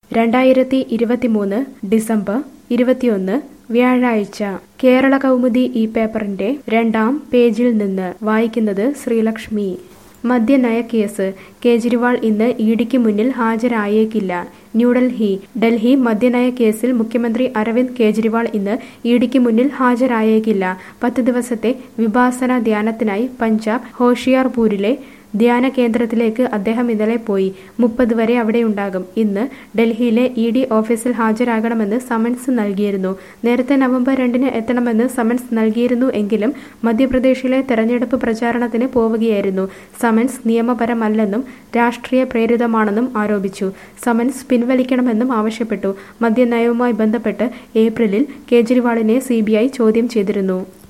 രണ്ടായിരത്തി ഇരുപത്തിമൂന്ന് ഡിസംബർ ഇരുപത്തിയൊന്ന് വ്യാഴാഴ്ച കേരള കൗമുദി ഈ പേപ്പറിന്റെ രണ്ടാം പേജിൽ നിന്ന് വായിക്കുന്നത് ശ്രീലക്ഷ്മി മദ്യനയ കേസ് കേജ്രിവാൾ ഇന്ന് ഇഡിക്ക് മുന്നിൽ ഹാജരായേക്കില്ല ന്യൂഡൽഹി ഡൽഹി മദ്യനയ കേസിൽ മുഖ്യമന്ത്രി അരവിന്ദ് കേജ്രിവാൾ ഇന്ന് ഇഡിക്ക് മുന്നിൽ ഹാജരായേക്കില്ല പത്ത് ദിവസത്തെ വിഭാസന ധ്യാനത്തിനായി പഞ്ചാബ് ഹോഷിയാർപൂരിലെ ധ്യാന കേന്ദ്രത്തിലേക്ക് അദ്ദേഹം ഇന്നലെ പോയി മുപ്പത് വരെ അവിടെയുണ്ടാകും ഇന്ന് ഡൽഹിയിലെ ഇ ഡി ഓഫീസിൽ ഹാജരാകണമെന്ന് സമൻസ് നൽകിയിരുന്നു നേരത്തെ നവംബർ രണ്ടിന് എത്തണമെന്ന് സമൻസ് നൽകിയിരുന്നു എങ്കിലും മധ്യപ്രദേശിലെ തെരഞ്ഞെടുപ്പ് പ്രചാരണത്തിന് പോവുകയായിരുന്നു സമൻസ് നിയമപരമല്ലെന്നും രാഷ്ട്രീയ പ്രേരിതമാണെന്നും ആരോപിച്ചു സമൻസ് പിൻവലിക്കണമെന്നും ആവശ്യപ്പെട്ടു മദ്യനയവുമായി ബന്ധപ്പെട്ട് ഏപ്രിലിൽ കേജ്രിവാളിനെ സി ചോദ്യം ചെയ്തിരുന്നു